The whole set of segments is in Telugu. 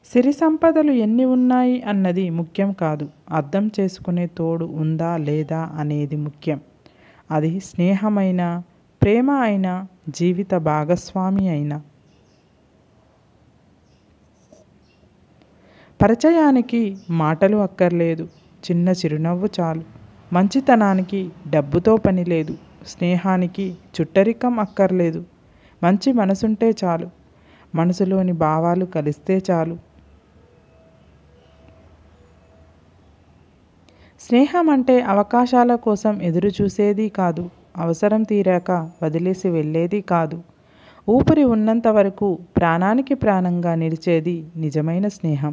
సిరి సంపదలు ఎన్ని ఉన్నాయి అన్నది ముఖ్యం కాదు అర్థం చేసుకునే తోడు ఉందా లేదా అనేది ముఖ్యం అది స్నేహమైన ప్రేమ అయినా జీవిత భాగస్వామి అయినా పరిచయానికి మాటలు అక్కర్లేదు చిన్న చిరునవ్వు చాలు మంచితనానికి డబ్బుతో పని లేదు స్నేహానికి చుట్టరికం అక్కర్లేదు మంచి మనసుంటే చాలు మనసులోని భావాలు కలిస్తే చాలు స్నేహం అంటే అవకాశాల కోసం ఎదురు చూసేది కాదు అవసరం తీరాక వదిలేసి వెళ్ళేది కాదు ఊపిరి ఉన్నంత వరకు ప్రాణానికి ప్రాణంగా నిలిచేది నిజమైన స్నేహం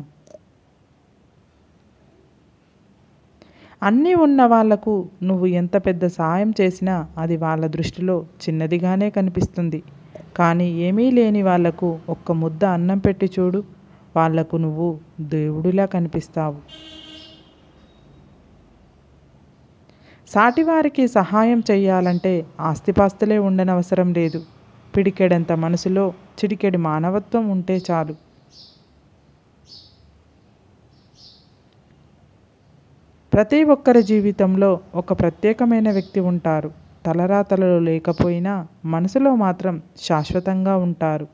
అన్నీ ఉన్న వాళ్లకు నువ్వు ఎంత పెద్ద సాయం చేసినా అది వాళ్ళ దృష్టిలో చిన్నదిగానే కనిపిస్తుంది కానీ ఏమీ లేని వాళ్లకు ఒక్క ముద్ద అన్నం పెట్టి చూడు వాళ్లకు నువ్వు దేవుడిలా కనిపిస్తావు సాటివారికి సహాయం చేయాలంటే ఆస్తిపాస్తులే ఉండనవసరం లేదు పిడికెడంత మనసులో చిడికెడి మానవత్వం ఉంటే చాలు ప్రతి ఒక్కరి జీవితంలో ఒక ప్రత్యేకమైన వ్యక్తి ఉంటారు తలరాతలలో లేకపోయినా మనసులో మాత్రం శాశ్వతంగా ఉంటారు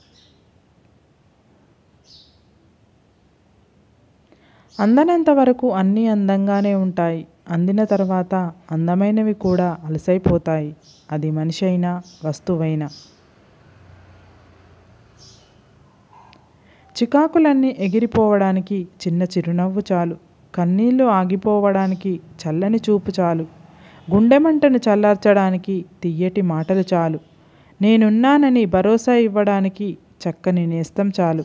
అందనంత వరకు అన్నీ అందంగానే ఉంటాయి అందిన తర్వాత అందమైనవి కూడా అలసైపోతాయి అది మనిషి అయినా వస్తువైనా చికాకులన్నీ ఎగిరిపోవడానికి చిన్న చిరునవ్వు చాలు కన్నీళ్లు ఆగిపోవడానికి చల్లని చూపు చాలు గుండెమంటను చల్లార్చడానికి తియ్యటి మాటలు చాలు నేనున్నానని భరోసా ఇవ్వడానికి చక్కని నేస్తం చాలు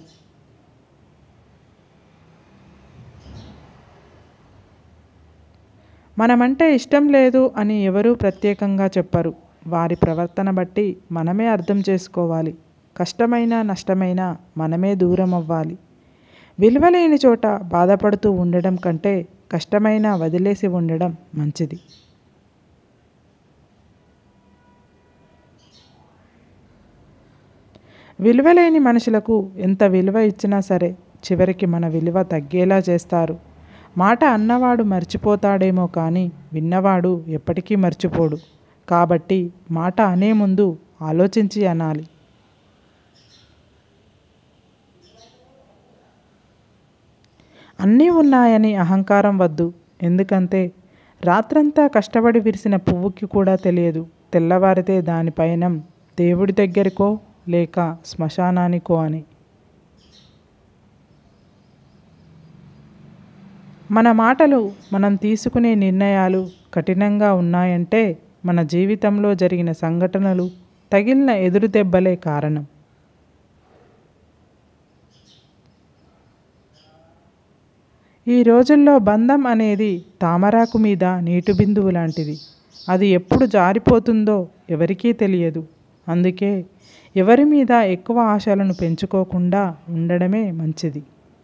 మనమంటే ఇష్టం లేదు అని ఎవరూ ప్రత్యేకంగా చెప్పరు వారి ప్రవర్తన బట్టి మనమే అర్థం చేసుకోవాలి కష్టమైనా నష్టమైనా మనమే దూరం అవ్వాలి విలువలేని చోట బాధపడుతూ ఉండడం కంటే కష్టమైనా వదిలేసి ఉండడం మంచిది విలువలేని మనుషులకు ఎంత విలువ ఇచ్చినా సరే చివరికి మన విలువ తగ్గేలా చేస్తారు మాట అన్నవాడు మర్చిపోతాడేమో కానీ విన్నవాడు ఎప్పటికీ మర్చిపోడు కాబట్టి మాట అనే ముందు ఆలోచించి అనాలి అన్నీ ఉన్నాయని అహంకారం వద్దు ఎందుకంటే రాత్రంతా కష్టపడి విరిసిన పువ్వుకి కూడా తెలియదు తెల్లవారితే దాని పయనం దేవుడి దగ్గరికో లేక శ్మశానానికో అని మన మాటలు మనం తీసుకునే నిర్ణయాలు కఠినంగా ఉన్నాయంటే మన జీవితంలో జరిగిన సంఘటనలు తగిలిన ఎదురు దెబ్బలే కారణం ఈ రోజుల్లో బంధం అనేది తామరాకు మీద నీటి బిందువు లాంటిది అది ఎప్పుడు జారిపోతుందో ఎవరికీ తెలియదు అందుకే ఎవరి మీద ఎక్కువ ఆశలను పెంచుకోకుండా ఉండడమే మంచిది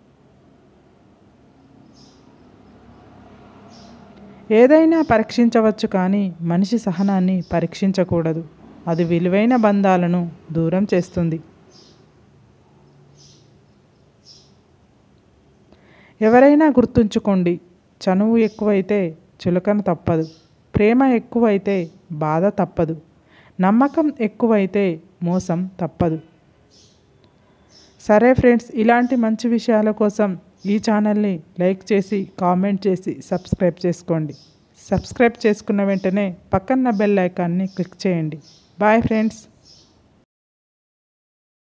ఏదైనా పరీక్షించవచ్చు కానీ మనిషి సహనాన్ని పరీక్షించకూడదు అది విలువైన బంధాలను దూరం చేస్తుంది ఎవరైనా గుర్తుంచుకోండి చనువు ఎక్కువైతే చులకన తప్పదు ప్రేమ ఎక్కువైతే బాధ తప్పదు నమ్మకం ఎక్కువైతే మోసం తప్పదు సరే ఫ్రెండ్స్ ఇలాంటి మంచి విషయాల కోసం ఈ ఛానల్ని లైక్ చేసి కామెంట్ చేసి సబ్స్క్రైబ్ చేసుకోండి సబ్స్క్రైబ్ చేసుకున్న వెంటనే పక్కన్న బెల్ ఐకాన్ని క్లిక్ చేయండి బాయ్ ఫ్రెండ్స్